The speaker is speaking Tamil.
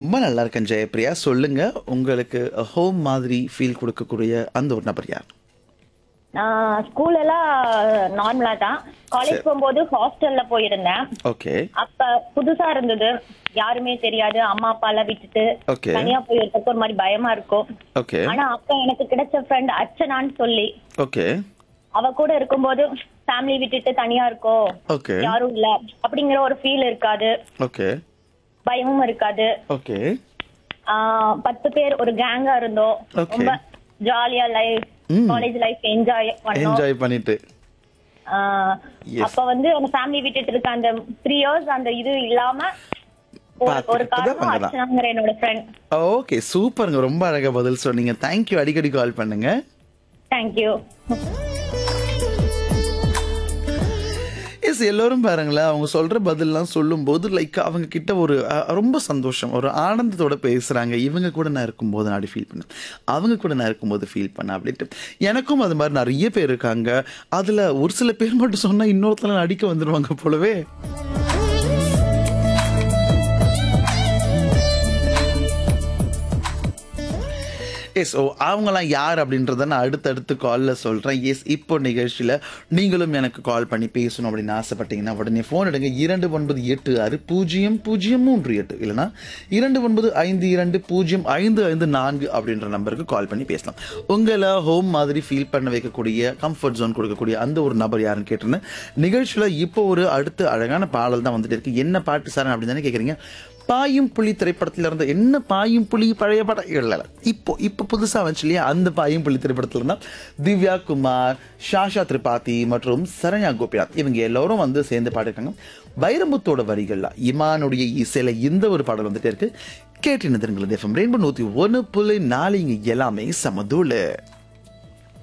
ரொம்ப நல்லா இருக்கேன் ஜெயப்பிரியா சொல்லுங்க உங்களுக்கு ஹோம் மாதிரி ஃபீல் கொடுக்கக்கூடிய அந்த ஒரு நபர் யார் நான் ஸ்கூல் எல்லாம் நார்மலா தான் காலேஜ் போகும்போது ஹாஸ்டல்ல போயிருந்தேன் ஓகே அப்ப புதுசா இருந்தது யாருமே தெரியாது அம்மா அப்பா எல்லாம் விட்டுட்டு Okay. தனியா போயிருக்க ஒரு மாதிரி பயமா இருக்கும் ஓகே ஆனா அப்ப எனக்கு கிடைச்ச ஃப்ரெண்ட் அர்ச்சனான்னு சொல்லி ஓகே அவ கூட இருக்கும்போது ஃபேமிலி விட்டுட்டு தனியா இருக்கோம் ஓகே யாரும் இல்ல அப்படிங்கிற ஒரு ஃபீல் இருக்காது ஓகே பயமும் இருக்காது ஓகே ஆஹ் பத்து பேர் ஒரு கேங்கா இருந்தோம் Okay. ரொம்ப ஜாலியா லைஃப் ம். காலேஜ் லைஃப் என்ஜாய் பண்ணோம் என்ஜாய் பண்ணிட்டு ஆஹ் Yes. அப்ப வந்து அந்த ஃபேமிலி விட்டுட்டு இருக்க அந்த த்ரீ இயர்ஸ் அந்த இது இல்லாம ஒரு- ஒரு பாத்துக்கிட்டு தான் காரணம் வாங்கலாம். அர்ச்சனாங்கிற என்னோட ஃப்ரெண்ட் ஓகே சூப்பருங்க ரொம்ப அழகா பதில் சொன்னீங்க தேங்க்யூ அடிக்கடி கால் பண்ணுங்க தேங்க்யூ எஸ் எல்லோரும் பாருங்களேன் அவங்க சொல்ற பதில்லாம் சொல்லும்போது லைக் அவங்க கிட்ட ஒரு அஹ், ரொம்ப சந்தோஷம் ஒரு ஆனந்தத்தோட பேசுறாங்க இவங்க கூட நான் இருக்கும்போது நான் அப்படி ஃபீல் பண்ணேன் அவங்க கூட நான் இருக்கும்போது ஃபீல் பண்ணேன் அப்படின்ட்டு எனக்கும் அது மாதிரி நிறைய பேர் இருக்காங்க அதுல ஒரு சில பேர் மட்டும் சொன்னா இன்னொருத்தல அடிக்க வந்துருவாங்க போலவே எஸ் ஓ அவங்களாம் யார் அப்படின்றத நான் அடுத்தடுத்து காலில் சொல்கிறேன் எஸ் இப்போ நிகழ்ச்சியில் நீங்களும் எனக்கு கால் பண்ணி பேசணும் அப்படின்னு ஆசைப்பட்டீங்கன்னா உடனே ஃபோன் எடுங்க இரண்டு ஒன்பது எட்டு ஆறு பூஜ்ஜியம் பூஜ்ஜியம் மூன்று எட்டு இல்லைனா இரண்டு ஒன்பது ஐந்து இரண்டு பூஜ்ஜியம் ஐந்து ஐந்து நான்கு அப்படின்ற நம்பருக்கு கால் பண்ணி பேசலாம் உங்களை ஹோம் மாதிரி ஃபீல் பண்ண வைக்கக்கூடிய கம்ஃபர்ட் ஜோன் கொடுக்கக்கூடிய அந்த ஒரு நபர் யாருன்னு கேட்டிருந்தேன் நிகழ்ச்சியில் இப்போ ஒரு அடுத்த அழகான பாடல் தான் வந்துட்டு இருக்கு என்ன பாட்டு சார் அப்படின்னு தானே கேட்குறீங்க பாயும் புலி திரைப்படத்துல இருந்த என்ன பாயும் புலி பழைய படம் இல்ல இல்ல. இப்போ இப்போ புதுசா வந்துச்சு இல்லையா அந்த பாயும் புலி திரைப்படத்துல இருந்தா திவ்யா குமார் ஷாஷா திரிபாதி மற்றும் சரண்யா கோபிநாத் இவங்க எல்லாரும் வந்து சேர்ந்து பாடிருக்காங்க வைரமுத்தோட வரிகள்ல இமானுடைய இசையில இந்த ஒரு பாடல் வந்துட்டே இருக்கு கேட்டு நிதிருங்களது எஃப்எம் ரெயின்போ நூத்தி ஒன்று புள்ளி நாலு இங்க எல்லாமே சமதூளு